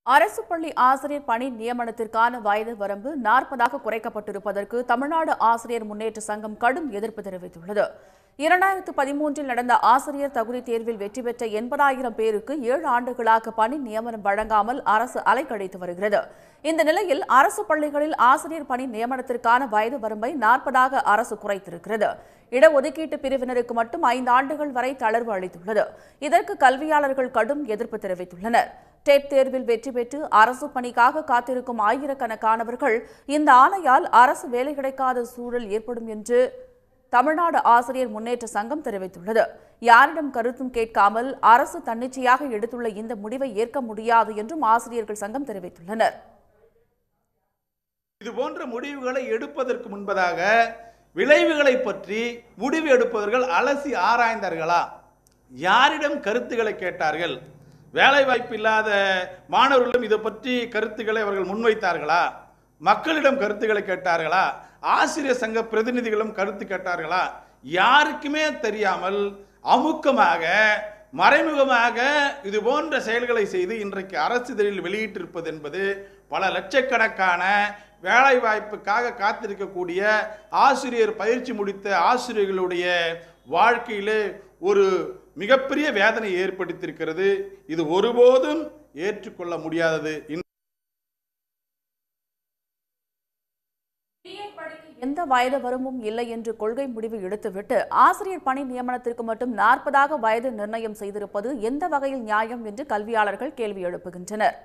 அரசு பள்ளி ஆசிரியர் பணி நியமனத்திற்கான வயது வரம்பு நாற்பதாக குறைக்கப்பட்டிருப்பதற்கு தமிழ்நாடு ஆசிரியர் முன்னேற்ற சங்கம் கடும் எதிர்ப்பு தெரிவித்துள்ளது இரண்டாயிரத்து பதிமூன்றில் நடந்த ஆசிரியர் தகுதி தேர்வில் வெற்றி பெற்ற எண்பதாயிரம் பேருக்கு ஏழு ஆண்டுகளாக பணி நியமனம் வழங்காமல் அரசு அலைக்கழித்து வருகிறது இந்த நிலையில் அரசு பள்ளிகளில் ஆசிரியர் பணி நியமனத்திற்கான வயது வரம்பை நாற்பதாக அரசு குறைத்திருக்கிறது இடஒதுக்கீட்டு பிரிவினருக்கு மட்டும் ஐந்து ஆண்டுகள் வரை தளர்வு அளித்துள்ளது இதற்கு கல்வியாளர்கள் கடும் எதிர்ப்பு தெரிவித்துள்ளனர் டெட் தேர்வில் வெற்றி பெற்று அரசு பணிக்காக காத்திருக்கும் ஆயிரக்கணக்கானவர்கள் இந்த ஆணையால் அரசு வேலை கிடைக்காத சூழல் ஏற்படும் என்று தமிழ்நாடு ஆசிரியர் முன்னேற்ற சங்கம் தெரிவித்துள்ளது யாரிடம் கருத்தும் கேட்காமல் அரசு தன்னிச்சையாக எடுத்துள்ள இந்த முடிவை ஏற்க முடியாது என்றும் ஆசிரியர்கள் சங்கம் தெரிவித்துள்ளனர் இது போன்ற முடிவுகளை எடுப்பதற்கு முன்பதாக விளைவுகளை பற்றி முடிவு எடுப்பவர்கள் அலசி ஆராய்ந்தார்களா யாரிடம் கருத்துக்களை கேட்டார்கள் வேலைவாய்ப்பு இல்லாத மாணவர்களும் இதை பற்றி கருத்துக்களை அவர்கள் முன்வைத்தார்களா மக்களிடம் கருத்துக்களை கேட்டார்களா ஆசிரியர் சங்க பிரதிநிதிகளும் கருத்து கேட்டார்களா யாருக்குமே தெரியாமல் அமுக்கமாக மறைமுகமாக இது போன்ற செயல்களை செய்து இன்றைக்கு அரசிதழில் வெளியிட்டிருப்பது என்பது பல லட்சக்கணக்கான வேலை வாய்ப்புக்காக காத்திருக்கக்கூடிய ஆசிரியர் பயிற்சி முடித்த ஆசிரியர்களுடைய வாழ்க்கையிலே ஒரு மிகப்பெரிய வேதனை ஏற்படுத்தியிருக்கிறது இது ஒருபோதும் ஏற்றுக்கொள்ள முடியாதது எந்த வயது வரம்பும் இல்லை என்று கொள்கை முடிவு எடுத்துவிட்டு ஆசிரியர் பணி நியமனத்திற்கு மட்டும் நாற்பதாக வயது நிர்ணயம் செய்திருப்பது எந்த வகையில் நியாயம் என்று கல்வியாளர்கள் கேள்வி எழுப்புகின்றனர்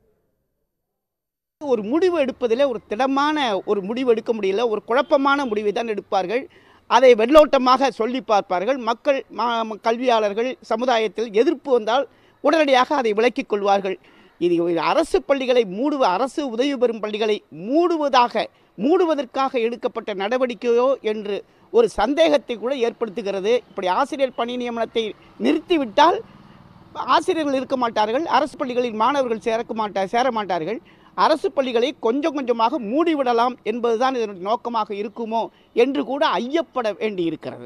ஒரு முடிவு எடுப்பதில் ஒரு திடமான ஒரு முடிவு எடுக்க முடியல ஒரு குழப்பமான முடிவை தான் எடுப்பார்கள் அதை வெள்ளோட்டமாக சொல்லி பார்ப்பார்கள் மக்கள் மா- கல்வியாளர்கள் சமுதாயத்தில் எதிர்ப்பு வந்தால் உடனடியாக அதை விலக்கிக் கொள்வார்கள் இது ஒரு அரசு பள்ளிகளை மூடுவ அரசு உதவி பெறும் பள்ளிகளை மூடுவதாக மூடுவதற்காக எடுக்கப்பட்ட நடவடிக்கையோ என்று ஒரு சந்தேகத்தை கூட ஏற்படுத்துகிறது இப்படி ஆசிரியர் பணி நியமனத்தை நிறுத்திவிட்டால் ஆசிரியர்கள் இருக்க மாட்டார்கள் அரசு பள்ளிகளில் மாணவர்கள் சேரக்க மாட்டா சேர மாட்டார்கள் அரசு பள்ளிகளை கொஞ்சம் கொஞ்சமாக மூடிவிடலாம் என்பதுதான் இதனுடைய நோக்கமாக இருக்குமோ என்று கூட ஐயப்பட வேண்டியிருக்கிறது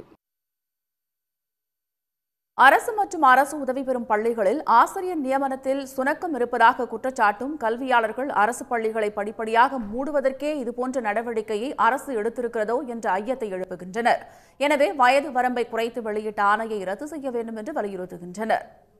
அரசு மற்றும் அரசு உதவி பெறும் பள்ளிகளில் ஆசிரியர் நியமனத்தில் சுணக்கம் இருப்பதாக குற்றச்சாட்டும் கல்வியாளர்கள் அரசு பள்ளிகளை படிப்படியாக மூடுவதற்கே இதுபோன்ற நடவடிக்கையை அரசு எடுத்திருக்கிறதோ என்ற ஐயத்தை எழுப்புகின்றனர் எனவே வயது வரம்பை குறைத்து வெளியிட்ட ஆணையை ரத்து செய்ய வேண்டும் என்று வலியுறுத்துகின்றனர்